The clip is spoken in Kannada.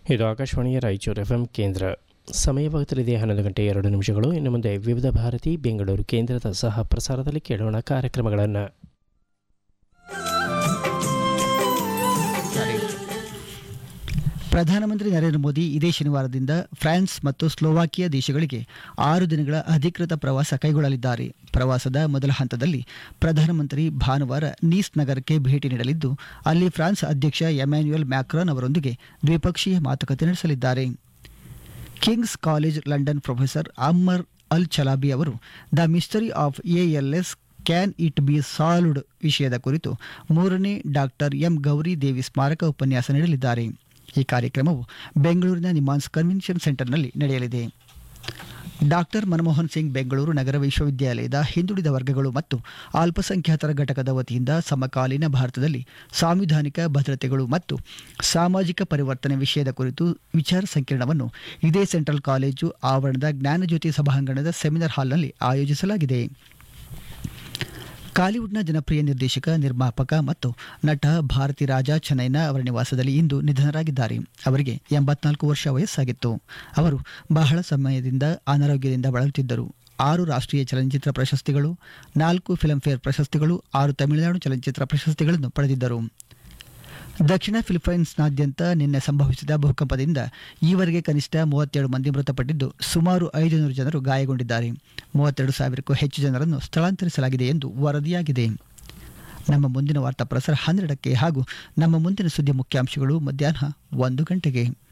ಇದು ಆಕಾಶವಾಣಿಯ ರಾಯಚೂರು ಎಫ್ ಕೇಂದ್ರ ಸಮಯವಾಗುತ್ತಲಿದೆ ಹನ್ನೊಂದು ಗಂಟೆ ಎರಡು ನಿಮಿಷಗಳು ಇನ್ನು ಮುಂದೆ ವಿವಿಧ ಭಾರತಿ ಬೆಂಗಳೂರು ಕೇಂದ್ರದ ಸಹ ಪ್ರಸಾರದಲ್ಲಿ ಕೇಳೋಣ ಕಾರ್ಯಕ್ರಮಗಳನ್ನು ಪ್ರಧಾನಮಂತ್ರಿ ನರೇಂದ್ರ ಮೋದಿ ಇದೇ ಶನಿವಾರದಿಂದ ಫ್ರಾನ್ಸ್ ಮತ್ತು ಸ್ಲೋವಾಕಿಯಾ ದೇಶಗಳಿಗೆ ಆರು ದಿನಗಳ ಅಧಿಕೃತ ಪ್ರವಾಸ ಕೈಗೊಳ್ಳಲಿದ್ದಾರೆ ಪ್ರವಾಸದ ಮೊದಲ ಹಂತದಲ್ಲಿ ಪ್ರಧಾನಮಂತ್ರಿ ಭಾನುವಾರ ನೀಸ್ ನಗರಕ್ಕೆ ಭೇಟಿ ನೀಡಲಿದ್ದು ಅಲ್ಲಿ ಫ್ರಾನ್ಸ್ ಅಧ್ಯಕ್ಷ ಎಮ್ಯಾನ್ಯುಯಲ್ ಮ್ಯಾಕ್ರಾನ್ ಅವರೊಂದಿಗೆ ದ್ವಿಪಕ್ಷೀಯ ಮಾತುಕತೆ ನಡೆಸಲಿದ್ದಾರೆ King's College London professor Ammar Al Chalabi ಅವರು the mystery of ALS can it be solved ವಿಷಯದ ಕುರಿತು ಮೂರನೇ ಡಾಕ್ಟರ್ ಎಂ ಗೌರಿ ದೇವಿ ಸ್ಮಾರಕ ಉಪನ್ಯಾಸ ನೀಡಲಿದ್ದಾರೆ ಈ ಕಾರ್ಯಕ್ರಮವು ಬೆಂಗಳೂರಿನ ನಿಮಾನ್ಸ್ ಕನ್ವೆನ್ಷನ್ ಸೆಂಟರ್ನಲ್ಲಿ ನಡೆಯಲಿದೆ ಡಾಕ್ಟರ್ ಮನಮೋಹನ್ ಸಿಂಗ್ ಬೆಂಗಳೂರು ನಗರ ವಿಶ್ವವಿದ್ಯಾಲಯದ ಹಿಂದುಳಿದ ವರ್ಗಗಳು ಮತ್ತು ಅಲ್ಪಸಂಖ್ಯಾತರ ಘಟಕದ ವತಿಯಿಂದ ಸಮಕಾಲೀನ ಭಾರತದಲ್ಲಿ ಸಾಂವಿಧಾನಿಕ ಭದ್ರತೆಗಳು ಮತ್ತು ಸಾಮಾಜಿಕ ಪರಿವರ್ತನೆ ವಿಷಯದ ಕುರಿತು ವಿಚಾರ ಸಂಕಿರಣವನ್ನು ಇದೇ ಸೆಂಟ್ರಲ್ ಕಾಲೇಜು ಆವರಣದ ಜ್ಞಾನಜ್ಯೋತಿ ಸಭಾಂಗಣದ ಸೆಮಿನಾರ್ ಹಾಲ್ನಲ್ಲಿ ಆಯೋಜಿಸಲಾಗಿದೆ ಕಾಲಿವುಡ್ನ ಜನಪ್ರಿಯ ನಿರ್ದೇಶಕ ನಿರ್ಮಾಪಕ ಮತ್ತು ನಟ ಭಾರತಿ ರಾಜ ಚೆನ್ನೈನ ಅವರ ನಿವಾಸದಲ್ಲಿ ಇಂದು ನಿಧನರಾಗಿದ್ದಾರೆ ಅವರಿಗೆ ಎಂಬತ್ನಾಲ್ಕು ವರ್ಷ ವಯಸ್ಸಾಗಿತ್ತು ಅವರು ಬಹಳ ಸಮಯದಿಂದ ಅನಾರೋಗ್ಯದಿಂದ ಬಳಲುತ್ತಿದ್ದರು ಆರು ರಾಷ್ಟ್ರೀಯ ಚಲನಚಿತ್ರ ಪ್ರಶಸ್ತಿಗಳು ನಾಲ್ಕು ಫಿಲ್ಮ್ಫೇರ್ ಪ್ರಶಸ್ತಿಗಳು ಆರು ತಮಿಳುನಾಡು ಚಲನಚಿತ್ರ ಪ್ರಶಸ್ತಿಗಳನ್ನು ಪಡೆದಿದ್ದರು ದಕ್ಷಿಣ ಫಿಲಿಪೈನ್ಸ್ನಾದ್ಯಂತ ನಿನ್ನೆ ಸಂಭವಿಸಿದ ಭೂಕಂಪದಿಂದ ಈವರೆಗೆ ಕನಿಷ್ಠ ಮೂವತ್ತೇಳು ಮಂದಿ ಮೃತಪಟ್ಟಿದ್ದು ಸುಮಾರು ಐದು ನೂರು ಜನರು ಗಾಯಗೊಂಡಿದ್ದಾರೆ ಮೂವತ್ತೆರಡು ಸಾವಿರಕ್ಕೂ ಹೆಚ್ಚು ಜನರನ್ನು ಸ್ಥಳಾಂತರಿಸಲಾಗಿದೆ ಎಂದು ವರದಿಯಾಗಿದೆ ನಮ್ಮ ಮುಂದಿನ ವಾರ್ತಾ ಪ್ರಸಾರ ಹನ್ನೆರಡಕ್ಕೆ ಹಾಗೂ ನಮ್ಮ ಮುಂದಿನ ಸುದ್ದಿ ಮುಖ್ಯಾಂಶಗಳು ಮಧ್ಯಾಹ್ನ ಒಂದು ಗಂಟೆಗೆ